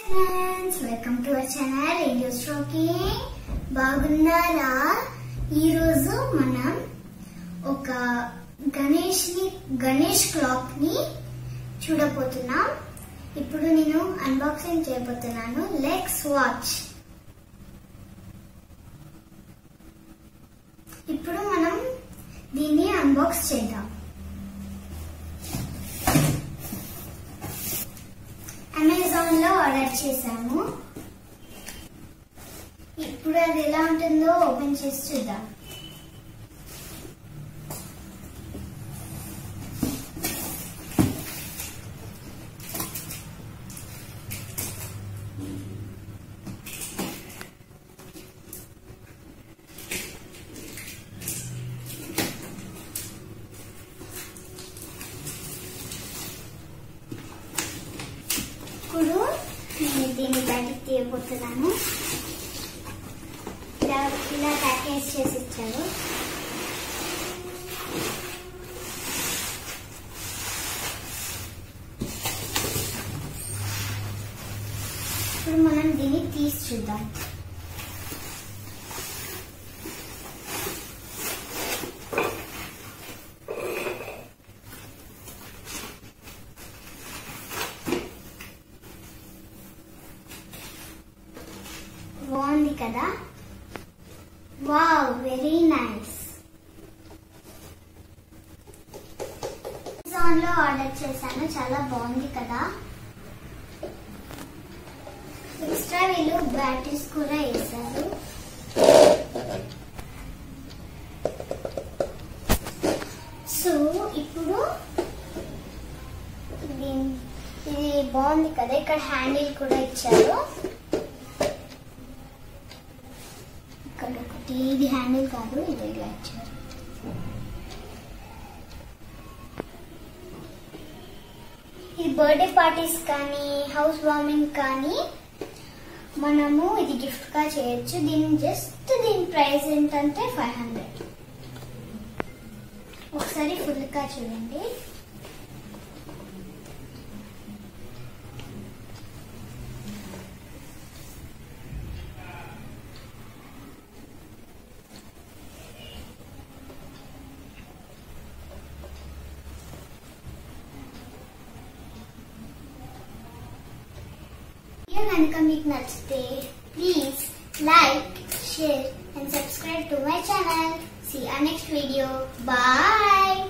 friends welcome to our channel radio స్ట్రోకింగ్ బాగున్నారా ఈరోజు మనం ఒక గణేష్ ని గణేష్ క్లాక్ ని చూడబోతున్నాం ఇప్పుడు నేను అన్బాక్సింగ్ చేయబోతున్నాను లెక్స్ వాచ్ ఇప్పుడు మనం దీన్ని అన్బాక్స్ చేద్దాం అమెజాన్ లో ఆర్డర్ చేశాము ఇప్పుడు అది ఎలా ఉంటుందో ఓపెన్ చేసి చూద్దాం ఇప్పుడు నేను దీన్ని బయటికి తీయబోతున్నాను ఇలా ఇలా ప్యాకేజ్ చేసి ఇచ్చారు ఇప్పుడు మనం దీన్ని తీసి చూద్దాం బాగుంది కదా వావ్ వెరీ నైస్ అమెజాన్ లో ఆర్డర్ చేశాను చాలా బాగుంది కదా ఎక్స్ట్రా వీళ్ళు బ్యాటరీస్ కూడా వేశారు సో ఇప్పుడు దీన్- ఇది బాగుంది కదా ఇక్కడ హ్యాండిల్ కూడా ఇచ్చారు ఇక్కడ ఒకటి ఇది హ్యాండిల్ కాదు ఇది ఇలా ఇచ్చారు ఈ బర్త్డే పార్టీస్ కానీ హౌస్ వార్మింగ్ కానీ మనము ఇది గిఫ్ట్ గా చేయొచ్చు దీని జస్ట్ దీని ప్రైస్ ఏంటంటే ఫైవ్ హండ్రెడ్ ఒకసారి ఫుల్ గా చూడండి వీడియో కనుక మీకు నచ్చితే please like share and subscribe to my channel see a next video bye